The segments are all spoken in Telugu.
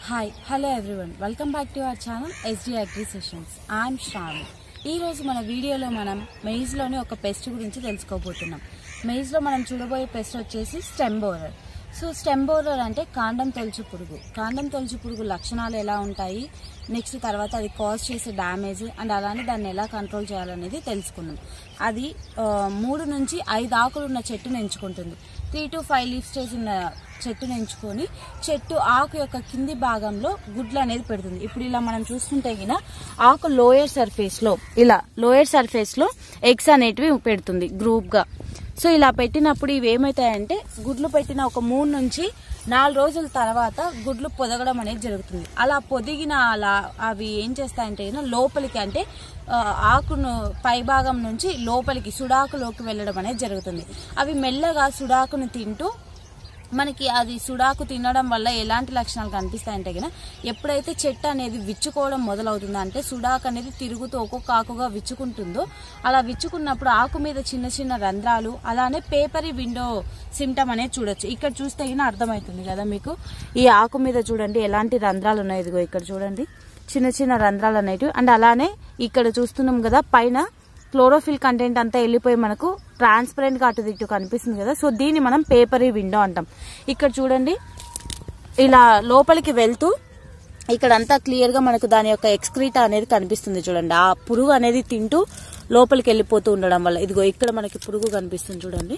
hi hello everyone welcome back to our channel SD agri sessions I'm Shravani ఈ రోజు మన వీడియోలో మనం మెయిజ్లోని ఒక పెస్ట్ గురించి తెలుసుకోబోతున్నాం మెయిజ్లో మనం చూడబోయే పెస్ట్ వచ్చేసి stem borer so stem borer అంటే కాండం తొలచు పురుగు కాండం తొలచు పురుగు లక్షణాలు ఎలా ఉంటాయి నెక్స్ట్ తర్వాత అది కాజ్ చేసే డ్యామేజ్ అండ్ అలానే దాన్ని ఎలా కంట్రోల్ చేయాలనేది తెలుసుకుందాం అది ఆ, మూడు నుంచి ఐదు ఆకులు ఉన్న చెట్టును ఎంచుకుంటుంది three to five leaf stage ఉన్న చెట్టును ఎంచుకొని చెట్టు ఆకు యొక్క కింది భాగంలో గుడ్లు అనేది పెడుతుంది ఇప్పుడు ఇలా మనం చూస్తుంటే గిన ఆకు లోయర్ సర్ఫేస్ లో ఇలా లోయర్ సర్ఫేస్ లో ఎగ్స్ అనేటివి పెడుతుంది గ్రూప్ గా సో ఇలా పెట్టినప్పుడు ఇవి ఏమవుతాయంటే గుడ్లు పెట్టిన ఒక మూడు నుంచి నాలుగు రోజుల తర్వాత గుడ్లు పొదగడం అనేది జరుగుతుంది అలా పొదిగిన అలా అవి ఏం చేస్తాయంటే గిన లోపలికి అంటే ఆ, ఆకును పై భాగం నుంచి లోపలికి సుడాకులోకి వెళ్ళడం అనేది జరుగుతుంది అవి మెల్లగా సుడాకును తింటూ మనకి అది సుడాకు తినడం వల్ల ఎలాంటి లక్షణాలు కనిపిస్తాయంటే కనుక ఎప్పుడైతే చెట్టు అనేది విచ్చుకోవడం మొదలవుతుందో అంటే సుడాకు అనేది తిరుగుతూ ఒక్కొక్క ఆకుగా విచ్చుకుంటుందో అలా విచ్చుకున్నప్పుడు ఆకు మీద చిన్న చిన్న రంధ్రాలు అలానే పేపరీ విండో సిమ్టమ్ అనేది చూడొచ్చు ఇక్కడ చూస్తే గిన అర్థమవుతుంది కదా మీకు ఈ ఆకు మీద చూడండి ఎలాంటి రంధ్రాలు ఉన్నాయి ఇదిగో ఇక్కడ చూడండి చిన్న చిన్న రంధ్రాలు అనేటివి అండ్ అలానే ఇక్కడ చూస్తున్నాం కదా పైన క్లోరోఫిల్ కంటెంట్ అంతా వెళ్ళిపోయి మనకు ట్రాన్స్పరెంట్ గా అటు ఇటు కనిపిస్తుంది కదా సో దీన్ని మనం పేపరీ విండో అంటాం ఇక్కడ చూడండి ఇలా లోపలికి వెళ్తూ ఇక్కడ అంతా క్లియర్ గా మనకు దాని యొక్క ఎక్స్క్రీటా అనేది కనిపిస్తుంది చూడండి ఆ పురుగు అనేది తింటూ లోపలికి వెళ్ళిపోతూ ఉండడం వల్ల ఇదిగో ఇక్కడ మనకి పురుగు కనిపిస్తుంది చూడండి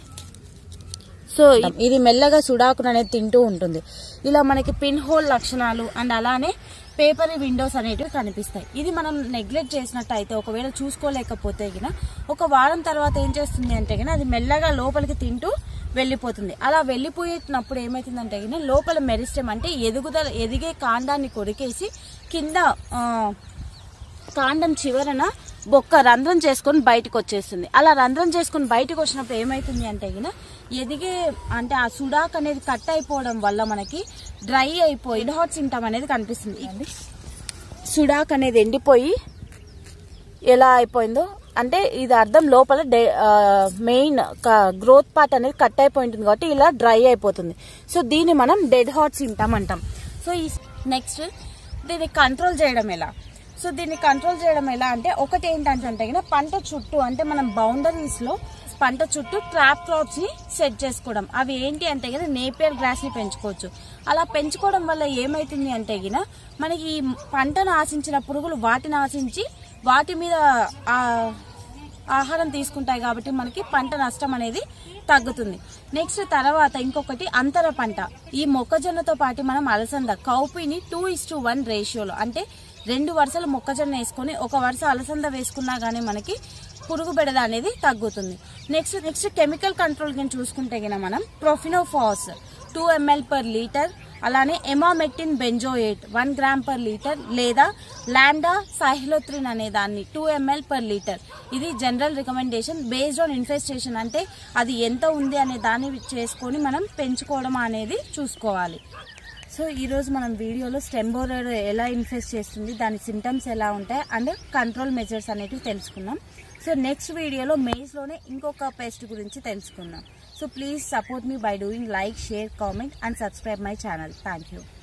సో ఇది మెల్లగా సుడాకును అనేది తింటూ ఉంటుంది ఇలా మనకి పిన్ హోల్ లక్షణాలు అండ్ అలానే పేపర్ విండోస్ అనేటివి కనిపిస్తాయి ఇది మనం నెగ్లెక్ట్ చేసినట్టయితే ఒకవేళ చూసుకోలేకపోతే గిన ఒక వారం తర్వాత ఏం చేస్తుంది అంటే గిన అది మెల్లగా లోపలికి తింటూ వెళ్ళిపోతుంది అలా వెళ్ళిపోయేటప్పుడు ఏమవుతుందంటే గిన లోపల మెరిస్టెమ్ అంటే ఎదుగుదల ఎదిగే కాండాన్ని కొరికేసి కింద ఆ, కాండం చివరన బొక్క రంధ్రం చేసుకొని బయటకు వచ్చేస్తుంది అలా రంధ్రం చేసుకొని బయటకు వచ్చినప్పుడు ఏమైతుంది అంటే గిన ఎదిగే అంటే ఆ సుడాక్ అనేది కట్ అయిపోవడం వల్ల మనకి డ్రై అయిపోయి హాట్ సింటమ్ అనేది కనిపిస్తుంది అండి సుడాక్ అనేది ఎండిపోయి ఎలా అయిపోయిందో అంటే ఇది అర్థం లోపల మెయిన్ గ్రోత్ పార్ట్ అనేది కట్ అయిపోయి ఉంటుంది కాబట్టి ఇలా డ్రై అయిపోతుంది సో దీన్ని మనం డెడ్ హాట్ సింటమ్ అంటాం సో ఈ నెక్స్ట్ దీన్ని కంట్రోల్ చేయడం ఎలా సో దీన్ని కంట్రోల్ చేయడం ఎలా అంటే ఒకటి ఏంటంటే అంటే గిన పంట చుట్టూ అంటే మనం బౌండరీస్ లో పంట చుట్టూ ట్రాప్ క్రాప్స్ ని సెట్ చేసుకోవడం అవి ఏంటి అంటే గిన నేపియర్ గ్రాస్ ని పెంచుకోవచ్చు అలా పెంచుకోవడం వల్ల ఏమైతుంది అంటే గిన మనకి ఈ పంటను ఆశించిన పురుగులు వాటిని ఆశించి వాటి మీద ఆ ఆహారం తీసుకుంటాయి కాబట్టి మనకి పంట నష్టం అనేది తగ్గుతుంది నెక్స్ట్ తర్వాత ఇంకొకటి అంతర పంట ఈ మొక్కజొన్నతో పాటు మనం అలసంద కౌపిని టూ ఇస్ టు వన్ రేషియోలో అంటే రెండు వరుసలు మొక్కజొన్న వేసుకొని ఒక వరుస అలసంద వేసుకున్నా గానీ మనకి పురుగు బెడద అనేది తగ్గుతుంది నెక్స్ట్ నెక్స్ట్ కెమికల్ కంట్రోల్ కింద చూసుకుంటే గిన మనం profenofos two ml per litre అలానే emamectin benzoate one gram per litre లేదా లాండా సైహ్లోత్రిన్ అనే దాన్ని టూ ఎంఎల్ పర్ లీటర్ ఇది general recommendation based on infestation అంటే అది ఎంత ఉంది అనే దాన్ని చేసుకొని మనం పెంచుకోవడం అనేది చూసుకోవాలి సో ఈ రోజు మనం వీడియోలో స్టెంబోరర్ ఎలా ఇన్ఫెస్ట్ చేస్తుంది దాని సిమ్టమ్స్ ఎలా ఉంటాయి అండ్ కంట్రోల్ మెజర్స్ అనేటివి తెలుసుకున్నాం సో నెక్స్ట్ వీడియోలో మేజ్లోనే ఇంకొక పెస్ట్ గురించి తెలుసుకుందాం so please support me by doing like share comment and subscribe my channel thank you